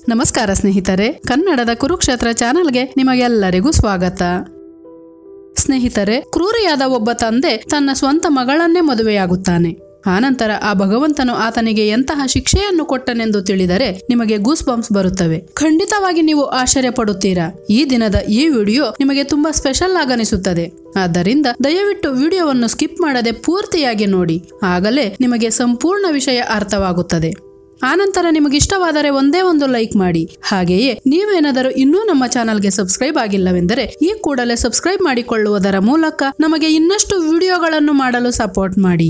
ನಮಸ್ಕಾರ ಸ್ನೇಹಿತರೆ ಕನ್ನಡದ ಕುರುಕ್ಷೇತ್ರ ಚಾನೆಲ್ಗೆ ನಿಮಗೆಲ್ಲರಿಗೂ ಸ್ವಾಗತ ಸ್ನೇಹಿತರೆ ಕ್ರೂರಿಯಾದ ಒಬ್ಬ ತಂದೆ ತನ್ನ ಸ್ವಂತ ಮಗಳನ್ನೇ ಮದುವೆಯಾಗುತ್ತಾನೆ ಆನಂತರ ಆ ಭಗವಂತನು ಆತನಿಗೆ ಎಂತಹ ಶಿಕ್ಷೆಯನ್ನು ಕೊಟ್ಟನೆಂದು ತಿಳಿದರೆ ನಿಮಗೆ ಗೂಸ್ ಬಂಪ್ಸ್ ಬರುತ್ತವೆ ಖಂಡಿತವಾಗಿ ನೀವು ಆಶ್ಚರ್ಯ ಪಡುತ್ತೀರಾ ಈ ದಿನದ ಈ ವಿಡಿಯೋ ನಿಮಗೆ ತುಂಬಾ ಸ್ಪೆಷಲ್ ಆಗನಿಸುತ್ತದೆ ಆದ್ದರಿಂದ ದಯವಿಟ್ಟು ವಿಡಿಯೋವನ್ನು ಸ್ಕಿಪ್ ಮಾಡದೆ ಪೂರ್ತಿಯಾಗಿ ನೋಡಿ ಆಗಲೇ ನಿಮಗೆ ಸಂಪೂರ್ಣ ವಿಷಯ ಅರ್ಥವಾಗುತ್ತದೆ ಆನಂತರ ನಿಮಗಿಷ್ಟವಾದರೆ ಒಂದೇ ಒಂದು ಲೈಕ್ ಮಾಡಿ ಹಾಗೆಯೇ ನೀವೇನಾದರೂ ಇನ್ನೂ ನಮ್ಮ ಚಾನಲ್ಗೆ ಸಬ್ಸ್ಕ್ರೈಬ್ ಆಗಿಲ್ಲವೆಂದರೆ ಈ ಕೂಡಲೇ ಸಬ್ಸ್ಕ್ರೈಬ್ ಮಾಡಿಕೊಳ್ಳುವುದರ ಮೂಲಕ ನಮಗೆ ಇನ್ನಷ್ಟು ವಿಡಿಯೋಗಳನ್ನು ಮಾಡಲು ಸಪೋರ್ಟ್ ಮಾಡಿ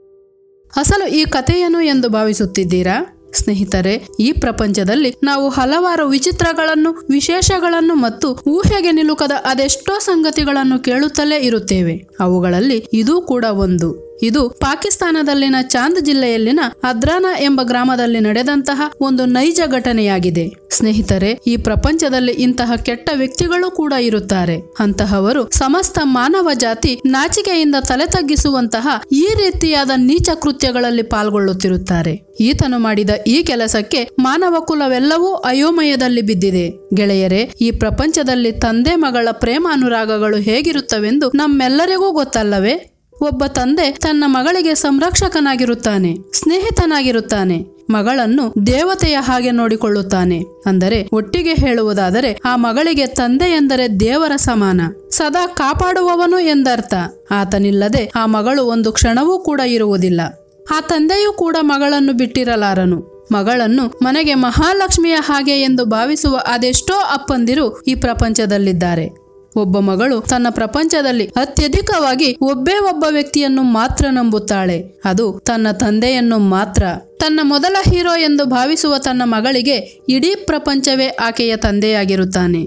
ಅಸಲು ಈ ಕಥೆಯೇನು ಎಂದು ಭಾವಿಸುತ್ತಿದ್ದೀರಾ ಸ್ನೇಹಿತರೆ ಈ ಪ್ರಪಂಚದಲ್ಲಿ ನಾವು ಹಲವಾರು ವಿಚಿತ್ರಗಳನ್ನು ವಿಶೇಷಗಳನ್ನು ಮತ್ತು ಊಹೆಗೆ ನಿಲುಕದ ಅದೆಷ್ಟೋ ಸಂಗತಿಗಳನ್ನು ಕೇಳುತ್ತಲೇ ಇರುತ್ತೇವೆ ಅವುಗಳಲ್ಲಿ ಇದೂ ಕೂಡ ಒಂದು ಇದು ಪಾಕಿಸ್ತಾನದಲ್ಲಿನ ಚಾಂದ್ ಜಿಲ್ಲೆಯಲ್ಲಿನ ಅದ್ರಾನ ಎಂಬ ಗ್ರಾಮದಲ್ಲಿ ನಡೆದಂತಹ ಒಂದು ನೈಜ ಘಟನೆಯಾಗಿದೆ ಸ್ನೇಹಿತರೆ ಈ ಪ್ರಪಂಚದಲ್ಲಿ ಇಂತಹ ಕೆಟ್ಟ ವ್ಯಕ್ತಿಗಳು ಕೂಡ ಇರುತ್ತಾರೆ ಅಂತಹವರು ಸಮಸ್ತ ಮಾನವ ಜಾತಿ ನಾಚಿಕೆಯಿಂದ ತಲೆ ತಗ್ಗಿಸುವಂತಹ ಈ ರೀತಿಯಾದ ನೀಚ ಕೃತ್ಯಗಳಲ್ಲಿ ಪಾಲ್ಗೊಳ್ಳುತ್ತಿರುತ್ತಾರೆ ಈತನು ಮಾಡಿದ ಈ ಕೆಲಸಕ್ಕೆ ಮಾನವ ಕುಲವೆಲ್ಲವೂ ಅಯೋಮಯದಲ್ಲಿ ಬಿದ್ದಿದೆ ಗೆಳೆಯರೇ ಈ ಪ್ರಪಂಚದಲ್ಲಿ ತಂದೆ ಮಗಳ ಪ್ರೇಮ ಅನುರಾಗಗಳು ಹೇಗಿರುತ್ತವೆಂದು ನಮ್ಮೆಲ್ಲರಿಗೂ ಗೊತ್ತಲ್ಲವೇ ಒಬ್ಬ ತಂದೆ ತನ್ನ ಮಗಳಿಗೆ ಸಂರಕ್ಷಕನಾಗಿರುತ್ತಾನೆ ಸ್ನೇಹಿತನಾಗಿರುತ್ತಾನೆ ಮಗಳನ್ನು ದೇವತೆಯ ಹಾಗೆ ನೋಡಿಕೊಳ್ಳುತ್ತಾನೆ ಅಂದರೆ ಒಟ್ಟಿಗೆ ಹೇಳುವುದಾದರೆ ಆ ಮಗಳಿಗೆ ತಂದೆ ಎಂದರೆ ದೇವರ ಸಮಾನ ಸದಾ ಕಾಪಾಡುವವನು ಎಂದರ್ಥ ಆತನಿಲ್ಲದೆ ಆ ಮಗಳು ಒಂದು ಕ್ಷಣವೂ ಕೂಡ ಇರುವುದಿಲ್ಲ ಆ ತಂದೆಯೂ ಕೂಡ ಮಗಳನ್ನು ಬಿಟ್ಟಿರಲಾರನು ಮಗಳನ್ನು ಮನೆಗೆ ಮಹಾಲಕ್ಷ್ಮಿಯ ಹಾಗೆ ಎಂದು ಭಾವಿಸುವ ಅದೆಷ್ಟೋ ಅಪ್ಪಂದಿರು ಈ ಪ್ರಪಂಚದಲ್ಲಿದ್ದಾರೆ ಒಬ್ಬ ಮಗಳು ತನ್ನ ಪ್ರಪಂಚದಲ್ಲಿ ಅತ್ಯಧಿಕವಾಗಿ ಒಬ್ಬೇ ಒಬ್ಬ ವ್ಯಕ್ತಿಯನ್ನು ಮಾತ್ರ ನಂಬುತ್ತಾಳೆ ಅದು ತನ್ನ ತಂದೆಯನ್ನು ಮಾತ್ರ ತನ್ನ ಮೊದಲ ಹೀರೋ ಎಂದು ಭಾವಿಸುವ ತನ್ನ ಮಗಳಿಗೆ ಇಡೀ ಪ್ರಪಂಚವೇ ಆಕೆಯ ತಂದೆಯಾಗಿರುತ್ತಾನೆ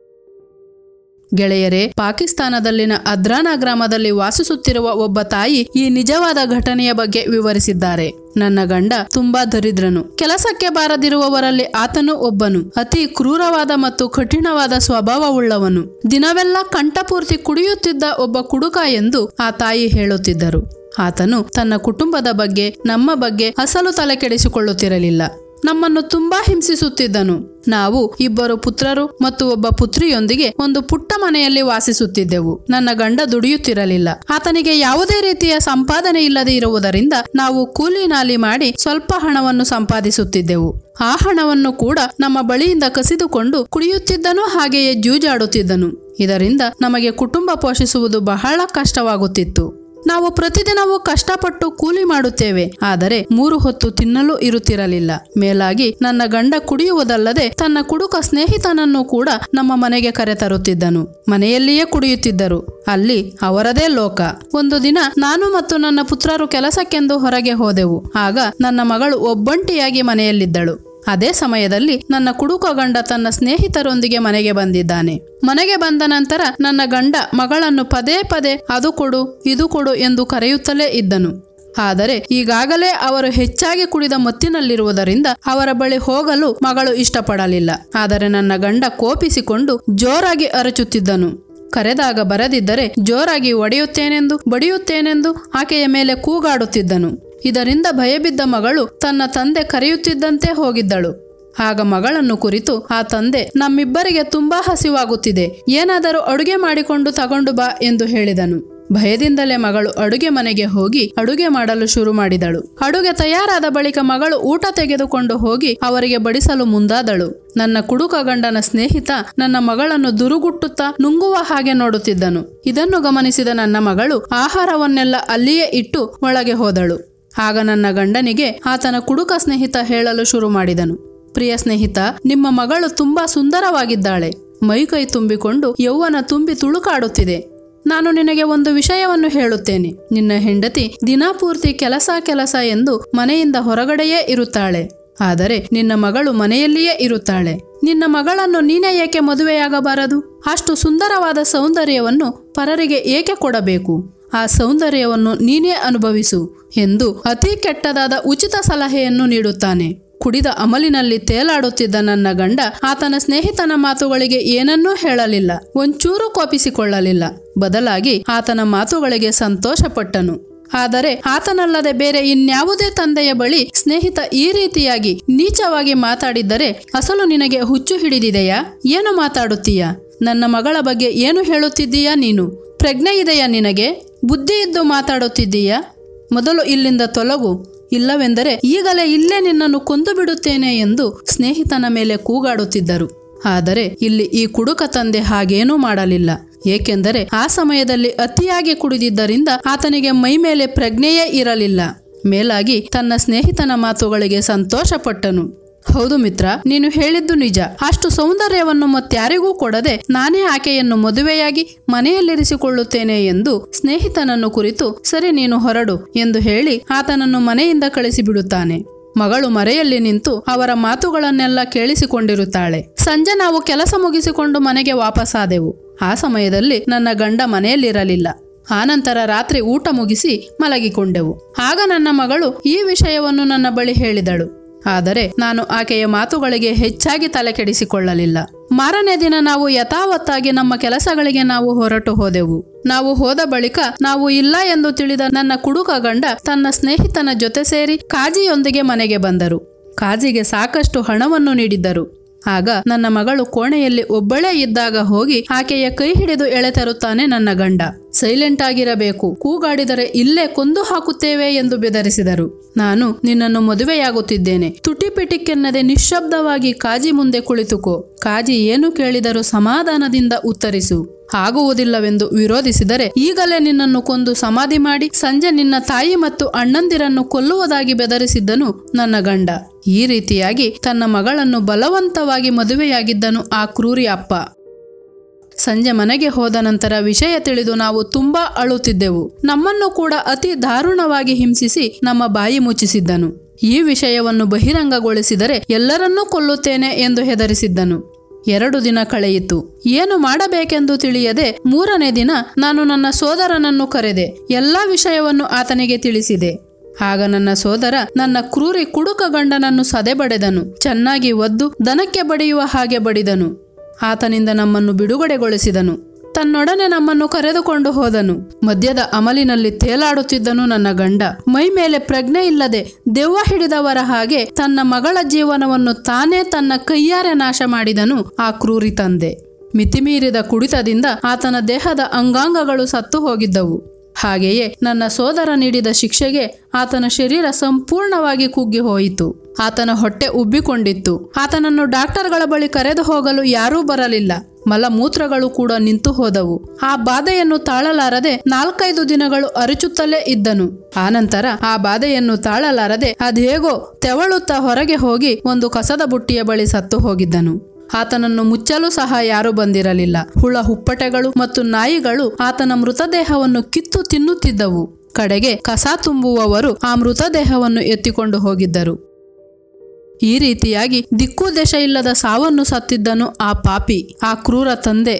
ಗೆಳೆಯರೇ ಪಾಕಿಸ್ತಾನದಲ್ಲಿನ ಅದ್ರಾನ ಗ್ರಾಮದಲ್ಲಿ ವಾಸಿಸುತ್ತಿರುವ ಒಬ್ಬ ತಾಯಿ ಈ ನಿಜವಾದ ಘಟನೆಯ ಬಗ್ಗೆ ವಿವರಿಸಿದ್ದಾರೆ ನನ್ನ ಗಂಡ ತುಂಬಾ ದರಿದ್ರನು ಕೆಲಸಕ್ಕೆ ಬಾರದಿರುವವರಲ್ಲಿ ಆತನು ಒಬ್ಬನು ಅತಿ ಕ್ರೂರವಾದ ಮತ್ತು ಕಠಿಣವಾದ ಸ್ವಭಾವವುಳ್ಳವನು ದಿನವೆಲ್ಲ ಕಂಠಪೂರ್ತಿ ಕುಡಿಯುತ್ತಿದ್ದ ಒಬ್ಬ ಕುಡುಕ ಎಂದು ಆ ತಾಯಿ ಹೇಳುತ್ತಿದ್ದರು ಆತನು ತನ್ನ ಕುಟುಂಬದ ಬಗ್ಗೆ ನಮ್ಮ ಬಗ್ಗೆ ಅಸಲು ತಲೆ ಕೆಡಿಸಿಕೊಳ್ಳುತ್ತಿರಲಿಲ್ಲ ನಮ್ಮನ್ನು ತುಂಬಾ ಹಿಂಸಿಸುತ್ತಿದ್ದನು ನಾವು ಇಬ್ಬರು ಪುತ್ರರು ಮತ್ತು ಒಬ್ಬ ಪುತ್ರಿಯೊಂದಿಗೆ ಒಂದು ಪುಟ್ಟ ಮನೆಯಲ್ಲಿ ವಾಸಿಸುತ್ತಿದ್ದೆವು ನನ್ನ ಗಂಡ ದುಡಿಯುತ್ತಿರಲಿಲ್ಲ ಆತನಿಗೆ ಯಾವುದೇ ರೀತಿಯ ಸಂಪಾದನೆ ಇಲ್ಲದೆ ಇರುವುದರಿಂದ ನಾವು ಕೂಲಿ ನಾಲಿ ಮಾಡಿ ಸ್ವಲ್ಪ ಹಣವನ್ನು ಸಂಪಾದಿಸುತ್ತಿದ್ದೆವು ಆ ಹಣವನ್ನು ಕೂಡ ನಮ್ಮ ಬಳಿಯಿಂದ ಕಸಿದುಕೊಂಡು ಕುಡಿಯುತ್ತಿದ್ದನು ಹಾಗೆಯೇ ಜೂಜಾಡುತ್ತಿದ್ದನು ಇದರಿಂದ ನಮಗೆ ಕುಟುಂಬ ಪೋಷಿಸುವುದು ಬಹಳ ಕಷ್ಟವಾಗುತ್ತಿತ್ತು ನಾವು ಪ್ರತಿದಿನವೂ ಕಷ್ಟಪಟ್ಟು ಕೂಲಿ ಮಾಡುತ್ತೇವೆ ಆದರೆ ಮೂರು ಹೊತ್ತು ತಿನ್ನಲು ಇರುತ್ತಿರಲಿಲ್ಲ ಮೇಲಾಗಿ ನನ್ನ ಗಂಡ ಕುಡಿಯುವುದಲ್ಲದೆ ತನ್ನ ಕುಡುಕ ಸ್ನೇಹಿತನನ್ನು ಕೂಡ ನಮ್ಮ ಮನೆಗೆ ಕರೆತರುತ್ತಿದ್ದನು ಮನೆಯಲ್ಲಿಯೇ ಕುಡಿಯುತ್ತಿದ್ದರು ಅಲ್ಲಿ ಅವರದೇ ಲೋಕ ಒಂದು ದಿನ ನಾನು ಮತ್ತು ನನ್ನ ಪುತ್ರರು ಕೆಲಸಕ್ಕೆಂದು ಹೊರಗೆ ಹೋದೆವು ಆಗ ನನ್ನ ಮಗಳು ಒಬ್ಬಂಟಿಯಾಗಿ ಮನೆಯಲ್ಲಿದ್ದಳು ಅದೇ ಸಮಯದಲ್ಲಿ ನನ್ನ ಕುಡುಕ ಗಂಡ ತನ್ನ ಸ್ನೇಹಿತರೊಂದಿಗೆ ಮನೆಗೆ ಬಂದಿದ್ದಾನೆ ಮನೆಗೆ ಬಂದ ನಂತರ ನನ್ನ ಗಂಡ ಮಗಳನ್ನು ಪದೇ ಪದೇ ಅದು ಕೊಡು ಇದು ಕೊಡು ಎಂದು ಕರೆಯುತ್ತಲೇ ಇದ್ದನು ಆದರೆ ಈಗಾಗಲೇ ಅವರು ಹೆಚ್ಚಾಗಿ ಕುಡಿದ ಮತ್ತಿನಲ್ಲಿರುವುದರಿಂದ ಅವರ ಬಳಿ ಹೋಗಲು ಮಗಳು ಇಷ್ಟಪಡಲಿಲ್ಲ ಆದರೆ ನನ್ನ ಗಂಡ ಕೋಪಿಸಿಕೊಂಡು ಜೋರಾಗಿ ಅರಚುತ್ತಿದ್ದನು ಕರೆದಾಗ ಬರದಿದ್ದರೆ ಜೋರಾಗಿ ಒಡೆಯುತ್ತೇನೆಂದು ಬಡಿಯುತ್ತೇನೆಂದು ಆಕೆಯ ಮೇಲೆ ಕೂಗಾಡುತ್ತಿದ್ದನು ಇದರಿಂದ ಭಯಬಿದ್ದ ಮಗಳು ತನ್ನ ತಂದೆ ಕರೆಯುತ್ತಿದ್ದಂತೆ ಹೋಗಿದ್ದಳು ಆಗ ಮಗಳನ್ನು ಕುರಿತು ಆ ತಂದೆ ನಮ್ಮಿಬ್ಬರಿಗೆ ತುಂಬಾ ಹಸಿವಾಗುತ್ತಿದೆ ಏನಾದರೂ ಅಡುಗೆ ಮಾಡಿಕೊಂಡು ತಗೊಂಡು ಬಾ ಎಂದು ಹೇಳಿದನು ಭಯದಿಂದಲೇ ಮಗಳು ಅಡುಗೆ ಮನೆಗೆ ಹೋಗಿ ಅಡುಗೆ ಮಾಡಲು ಶುರು ಮಾಡಿದಳು ಅಡುಗೆ ತಯಾರಾದ ಬಳಿಕ ಮಗಳು ಊಟ ತೆಗೆದುಕೊಂಡು ಹೋಗಿ ಅವರಿಗೆ ಬಡಿಸಲು ಮುಂದಾದಳು ನನ್ನ ಕುಡುಕ ಗಂಡನ ಸ್ನೇಹಿತ ನನ್ನ ಮಗಳನ್ನು ದುರುಗುಟ್ಟುತ್ತಾ ನುಂಗುವ ಹಾಗೆ ನೋಡುತ್ತಿದ್ದನು ಇದನ್ನು ಗಮನಿಸಿದ ನನ್ನ ಮಗಳು ಆಹಾರವನ್ನೆಲ್ಲ ಅಲ್ಲಿಯೇ ಇಟ್ಟು ಒಳಗೆ ಹೋದಳು ಆಗ ನನ್ನ ಗಂಡನಿಗೆ ಆತನ ಕುಡುಕ ಸ್ನೇಹಿತ ಹೇಳಲು ಶುರು ಮಾಡಿದನು ಪ್ರಿಯ ಸ್ನೇಹಿತ ನಿಮ್ಮ ಮಗಳು ತುಂಬಾ ಸುಂದರವಾಗಿದ್ದಾಳೆ ಮೈಕೈ ತುಂಬಿಕೊಂಡು ಯೌವನ ತುಂಬಿ ತುಳುಕಾಡುತ್ತಿದೆ ನಾನು ನಿನಗೆ ಒಂದು ವಿಷಯವನ್ನು ಹೇಳುತ್ತೇನೆ ನಿನ್ನ ಹೆಂಡತಿ ದಿನಪೂರ್ತಿ ಕೆಲಸ ಕೆಲಸ ಎಂದು ಮನೆಯಿಂದ ಹೊರಗಡೆಯೇ ಇರುತ್ತಾಳೆ ಆದರೆ ನಿನ್ನ ಮಗಳು ಮನೆಯಲ್ಲಿಯೇ ಇರುತ್ತಾಳೆ ನಿನ್ನ ಮಗಳನ್ನು ನೀನೇ ಏಕೆ ಮದುವೆಯಾಗಬಾರದು ಅಷ್ಟು ಸುಂದರವಾದ ಸೌಂದರ್ಯವನ್ನು ಪರರಿಗೆ ಏಕೆ ಕೊಡಬೇಕು ಆ ಸೌಂದರ್ಯವನ್ನು ನೀನೇ ಅನುಭವಿಸು ಎಂದು ಅತಿ ಕೆಟ್ಟದಾದ ಉಚಿತ ಸಲಹೆಯನ್ನು ನೀಡುತ್ತಾನೆ ಕುಡಿದ ಅಮಲಿನಲ್ಲಿ ತೇಲಾಡುತ್ತಿದ್ದ ನನ್ನ ಗಂಡ ಆತನ ಸ್ನೇಹಿತನ ಮಾತುಗಳಿಗೆ ಏನನ್ನೂ ಹೇಳಲಿಲ್ಲ ಒಂಚೂರು ಕೋಪಿಸಿಕೊಳ್ಳಲಿಲ್ಲ ಬದಲಾಗಿ ಆತನ ಮಾತುಗಳಿಗೆ ಸಂತೋಷಪಟ್ಟನು ಆದರೆ ಆತನಲ್ಲದೆ ಬೇರೆ ಇನ್ಯಾವುದೇ ತಂದೆಯ ಬಳಿ ಸ್ನೇಹಿತ ಈ ರೀತಿಯಾಗಿ ನೀಚವಾಗಿ ಮಾತಾಡಿದ್ದರೆ ಅಸಲು ನಿನಗೆ ಹುಚ್ಚು ಹಿಡಿದಿದೆಯಾ ಏನು ಮಾತಾಡುತ್ತೀಯಾ ನನ್ನ ಮಗಳ ಬಗ್ಗೆ ಏನು ಹೇಳುತ್ತಿದ್ದೀಯಾ ನೀನು ಪ್ರಜ್ಞೆ ಇದೆಯಾ ನಿನಗೆ ಬುದ್ಧಿ ಇದ್ದು ಮಾತಾಡುತ್ತಿದ್ದೀಯಾ ಮೊದಲು ಇಲ್ಲಿಂದ ತೊಲಗು ಇಲ್ಲವೆಂದರೆ ಈಗಲೇ ಇಲ್ಲೇ ನಿನ್ನನ್ನು ಕೊಂದು ಬಿಡುತ್ತೇನೆ ಎಂದು ಸ್ನೇಹಿತನ ಮೇಲೆ ಕೂಗಾಡುತ್ತಿದ್ದರು ಆದರೆ ಇಲ್ಲಿ ಈ ಕುಡುಕ ತಂದೆ ಹಾಗೇನೂ ಮಾಡಲಿಲ್ಲ ಏಕೆಂದರೆ ಆ ಸಮಯದಲ್ಲಿ ಅತಿಯಾಗಿ ಕುಡಿದಿದ್ದರಿಂದ ಆತನಿಗೆ ಮೈ ಮೇಲೆ ಪ್ರಜ್ಞೆಯೇ ಇರಲಿಲ್ಲ ಮೇಲಾಗಿ ತನ್ನ ಸ್ನೇಹಿತನ ಮಾತುಗಳಿಗೆ ಸಂತೋಷಪಟ್ಟನು ಹೌದು ಮಿತ್ರ ನೀನು ಹೇಳಿದ್ದು ನಿಜ ಅಷ್ಟು ಸೌಂದರ್ಯವನ್ನು ಮತ್ಯಾರಿಗೂ ಕೊಡದೆ ನಾನೇ ಆಕೆಯನ್ನು ಮದುವೆಯಾಗಿ ಮನೆಯಲ್ಲಿರಿಸಿಕೊಳ್ಳುತ್ತೇನೆ ಎಂದು ಸ್ನೇಹಿತನನ್ನು ಕುರಿತು ಸರಿ ನೀನು ಹೊರಡು ಎಂದು ಹೇಳಿ ಆತನನ್ನು ಮನೆಯಿಂದ ಕಳಿಸಿಬಿಡುತ್ತಾನೆ ಮಗಳು ಮರೆಯಲ್ಲಿ ನಿಂತು ಅವರ ಮಾತುಗಳನ್ನೆಲ್ಲ ಕೇಳಿಸಿಕೊಂಡಿರುತ್ತಾಳೆ ಸಂಜೆ ನಾವು ಕೆಲಸ ಮುಗಿಸಿಕೊಂಡು ಮನೆಗೆ ವಾಪಸ್ಸಾದೆವು ಆ ಸಮಯದಲ್ಲಿ ನನ್ನ ಗಂಡ ಮನೆಯಲ್ಲಿರಲಿಲ್ಲ ಆನಂತರ ರಾತ್ರಿ ಊಟ ಮುಗಿಸಿ ಮಲಗಿಕೊಂಡೆವು ಆಗ ನನ್ನ ಮಗಳು ಈ ವಿಷಯವನ್ನು ನನ್ನ ಬಳಿ ಹೇಳಿದಳು ಆದರೆ ನಾನು ಆಕೆಯ ಮಾತುಗಳಿಗೆ ಹೆಚ್ಚಾಗಿ ತಲೆ ಕೆಡಿಸಿಕೊಳ್ಳಲಿಲ್ಲ ಮಾರನೇ ದಿನ ನಾವು ಯಥಾವತ್ತಾಗಿ ನಮ್ಮ ಕೆಲಸಗಳಿಗೆ ನಾವು ಹೊರಟು ಹೋದೆವು ನಾವು ಹೋದ ಬಳಿಕ ನಾವು ಇಲ್ಲ ಎಂದು ತಿಳಿದ ನನ್ನ ಕುಡುಕ ಗಂಡ ತನ್ನ ಸ್ನೇಹಿತನ ಜೊತೆ ಸೇರಿ ಕಾಜಿಯೊಂದಿಗೆ ಮನೆಗೆ ಬಂದರು ಕಾಜಿಗೆ ಸಾಕಷ್ಟು ಹಣವನ್ನು ನೀಡಿದ್ದರು ಆಗ ನನ್ನ ಮಗಳು ಕೋಣೆಯಲ್ಲಿ ಒಬ್ಬಳೇ ಇದ್ದಾಗ ಹೋಗಿ ಆಕೆಯ ಕೈ ಹಿಡಿದು ಎಳೆತರುತ್ತಾನೆ ನನ್ನ ಗಂಡ ಸೈಲೆಂಟ್ ಆಗಿರಬೇಕು ಕೂಗಾಡಿದರೆ ಇಲ್ಲೇ ಕೊಂದು ಹಾಕುತ್ತೇವೆ ಎಂದು ಬೆದರಿಸಿದರು ನಾನು ನಿನ್ನನ್ನು ಮದುವೆಯಾಗುತ್ತಿದ್ದೇನೆ ತುಟಿಪಿಟಿಕ್ಕೆನ್ನದೆ ನಿಶ್ಶಬ್ದವಾಗಿ ಕಾಜಿ ಮುಂದೆ ಕುಳಿತುಕೋ ಕಾಜಿ ಏನು ಕೇಳಿದರೂ ಸಮಾಧಾನದಿಂದ ಉತ್ತರಿಸು ಆಗುವುದಿಲ್ಲವೆಂದು ವಿರೋಧಿಸಿದರೆ ಈಗಲೇ ನಿನ್ನನ್ನು ಕೊಂದು ಸಮಾಧಿ ಮಾಡಿ ಸಂಜೆ ನಿನ್ನ ತಾಯಿ ಮತ್ತು ಅಣ್ಣಂದಿರನ್ನು ಕೊಲ್ಲುವುದಾಗಿ ಬೆದರಿಸಿದ್ದನು ನನ್ನ ಗಂಡ ಈ ರೀತಿಯಾಗಿ ತನ್ನ ಮಗಳನ್ನು ಬಲವಂತವಾಗಿ ಮದುವೆಯಾಗಿದ್ದನು ಆ ಕ್ರೂರಿ ಅಪ್ಪ ಸಂಜೆ ಮನೆಗೆ ಹೋದ ನಂತರ ವಿಷಯ ತಿಳಿದು ನಾವು ತುಂಬಾ ಅಳುತ್ತಿದ್ದೆವು ನಮ್ಮನ್ನು ಕೂಡ ಅತಿ ದಾರುಣವಾಗಿ ಹಿಂಸಿಸಿ ನಮ್ಮ ಬಾಯಿ ಮುಚ್ಚಿಸಿದ್ದನು ಈ ವಿಷಯವನ್ನು ಬಹಿರಂಗಗೊಳಿಸಿದರೆ ಎಲ್ಲರನ್ನೂ ಕೊಲ್ಲುತ್ತೇನೆ ಎಂದು ಹೆದರಿಸಿದ್ದನು ಎರಡು ದಿನ ಕಳೆಯಿತು ಏನು ಮಾಡಬೇಕೆಂದು ತಿಳಿಯದೆ ಮೂರನೇ ದಿನ ನಾನು ನನ್ನ ಸೋದರನನ್ನು ಕರೆದೆ ಎಲ್ಲಾ ವಿಷಯವನ್ನು ಆತನಿಗೆ ತಿಳಿಸಿದೆ ಆಗ ನನ್ನ ಸೋದರ ನನ್ನ ಕ್ರೂರಿ ಕುಡುಕ ಗಂಡನನ್ನು ಸದೆಬಡೆದನು ಚೆನ್ನಾಗಿ ಒದ್ದು ದನಕ್ಕೆ ಬಡಿಯುವ ಹಾಗೆ ಬಡಿದನು ಆತನಿಂದ ನಮ್ಮನ್ನು ಬಿಡುಗಡೆಗೊಳಿಸಿದನು ತನ್ನೊಡನೆ ನಮ್ಮನ್ನು ಕರೆದುಕೊಂಡು ಹೋದನು ಮದ್ಯದ ಅಮಲಿನಲ್ಲಿ ತೇಲಾಡುತ್ತಿದ್ದನು ನನ್ನ ಗಂಡ ಮೈ ಮೇಲೆ ಪ್ರಜ್ಞೆ ಇಲ್ಲದೆ ದೆವ್ವ ಹಿಡಿದವರ ಹಾಗೆ ತನ್ನ ಮಗಳ ಜೀವನವನ್ನು ತಾನೇ ತನ್ನ ಕೈಯಾರೆ ನಾಶ ಮಾಡಿದನು ಆ ಕ್ರೂರಿ ತಂದೆ ಮಿತಿಮೀರಿದ ಕುಡಿತದಿಂದ ಆತನ ದೇಹದ ಅಂಗಾಂಗಗಳು ಸತ್ತು ಹೋಗಿದ್ದವು ಹಾಗೆಯೇ ನನ್ನ ಸೋದರ ನೀಡಿದ ಶಿಕ್ಷೆಗೆ ಆತನ ಶರೀರ ಸಂಪೂರ್ಣವಾಗಿ ಕುಗ್ಗಿ ಹೋಯಿತು ಆತನ ಹೊಟ್ಟೆ ಉಬ್ಬಿಕೊಂಡಿತ್ತು ಆತನನ್ನು ಡಾಕ್ಟರ್ಗಳ ಬಳಿ ಕರೆದು ಹೋಗಲು ಯಾರೂ ಬರಲಿಲ್ಲ ಮಲಮೂತ್ರಗಳು ಕೂಡ ನಿಂತು ಹೋದವು ಆ ಬಾಧೆಯನ್ನು ತಾಳಲಾರದೆ ನಾಲ್ಕೈದು ದಿನಗಳು ಅರಚುತ್ತಲೇ ಇದ್ದನು ಆನಂತರ ಆ ಬಾಧೆಯನ್ನು ತಾಳಲಾರದೆ ಅದೇಗೋ ತೆವಳುತ್ತಾ ಹೊರಗೆ ಹೋಗಿ ಒಂದು ಕಸದ ಬುಟ್ಟಿಯ ಬಳಿ ಸತ್ತು ಹೋಗಿದ್ದನು ಆತನನ್ನು ಮುಚ್ಚಲು ಸಹ ಯಾರೂ ಬಂದಿರಲಿಲ್ಲ ಹುಳ ಹುಪ್ಪಟೆಗಳು ಮತ್ತು ನಾಯಿಗಳು ಆತನ ಮೃತದೇಹವನ್ನು ಕಿತ್ತು ತಿನ್ನುತ್ತಿದ್ದವು ಕಡೆಗೆ ಕಸ ತುಂಬುವವರು ಆ ಮೃತದೇಹವನ್ನು ಎತ್ತಿಕೊಂಡು ಹೋಗಿದ್ದರು ಈ ರೀತಿಯಾಗಿ ದಿಕ್ಕು ದೆಶ ಇಲ್ಲದ ಸಾವನ್ನು ಸತ್ತಿದ್ದನು ಆ ಪಾಪಿ ಆ ಕ್ರೂರ ತಂದೆ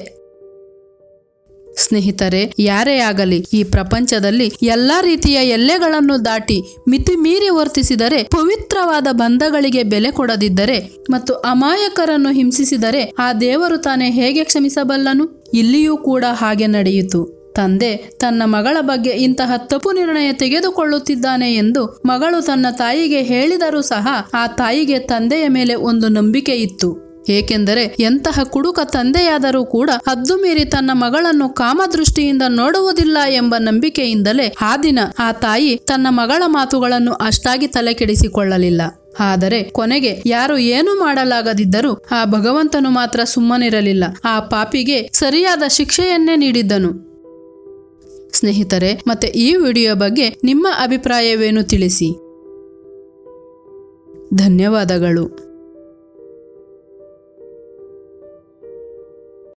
ಸ್ನೇಹಿತರೆ ಯಾರೇ ಆಗಲಿ ಈ ಪ್ರಪಂಚದಲ್ಲಿ ಎಲ್ಲಾ ರೀತಿಯ ಎಲ್ಲೆಗಳನ್ನು ದಾಟಿ ಮಿತಿ ಮೀರಿ ವರ್ತಿಸಿದರೆ ಪವಿತ್ರವಾದ ಬಂಧಗಳಿಗೆ ಬೆಲೆ ಕೊಡದಿದ್ದರೆ ಮತ್ತು ಅಮಾಯಕರನ್ನು ಹಿಂಸಿಸಿದರೆ ಆ ದೇವರು ತಾನೇ ಹೇಗೆ ಕ್ಷಮಿಸಬಲ್ಲನು ಇಲ್ಲಿಯೂ ಕೂಡ ಹಾಗೆ ನಡೆಯಿತು ತಂದೆ ತನ್ನ ಮಗಳ ಬಗ್ಗೆ ಇಂತಹ ತಪ್ಪು ನಿರ್ಣಯ ತೆಗೆದುಕೊಳ್ಳುತ್ತಿದ್ದಾನೆ ಎಂದು ಮಗಳು ತನ್ನ ತಾಯಿಗೆ ಹೇಳಿದರೂ ಸಹ ಆ ತಾಯಿಗೆ ತಂದೆಯ ಮೇಲೆ ಒಂದು ನಂಬಿಕೆ ಇತ್ತು ಏಕೆಂದರೆ ಎಂತಹ ಕುಡುಕ ತಂದೆಯಾದರೂ ಕೂಡ ಹದ್ದು ಮೀರಿ ತನ್ನ ಮಗಳನ್ನು ಕಾಮದೃಷ್ಟಿಯಿಂದ ನೋಡುವುದಿಲ್ಲ ಎಂಬ ನಂಬಿಕೆಯಿಂದಲೇ ಆ ದಿನ ಆ ತಾಯಿ ತನ್ನ ಮಗಳ ಮಾತುಗಳನ್ನು ಅಷ್ಟಾಗಿ ತಲೆ ಕೆಡಿಸಿಕೊಳ್ಳಲಿಲ್ಲ ಆದರೆ ಕೊನೆಗೆ ಯಾರು ಏನು ಮಾಡಲಾಗದಿದ್ದರೂ ಆ ಭಗವಂತನು ಮಾತ್ರ ಸುಮ್ಮನಿರಲಿಲ್ಲ ಆ ಪಾಪಿಗೆ ಸರಿಯಾದ ಶಿಕ್ಷೆಯನ್ನೇ ನೀಡಿದ್ದನು ಸ್ನೇಹಿತರೆ ಮತ್ತೆ ಈ ವಿಡಿಯೋ ಬಗ್ಗೆ ನಿಮ್ಮ ಅಭಿಪ್ರಾಯವೇನು ತಿಳಿಸಿ ಧನ್ಯವಾದಗಳು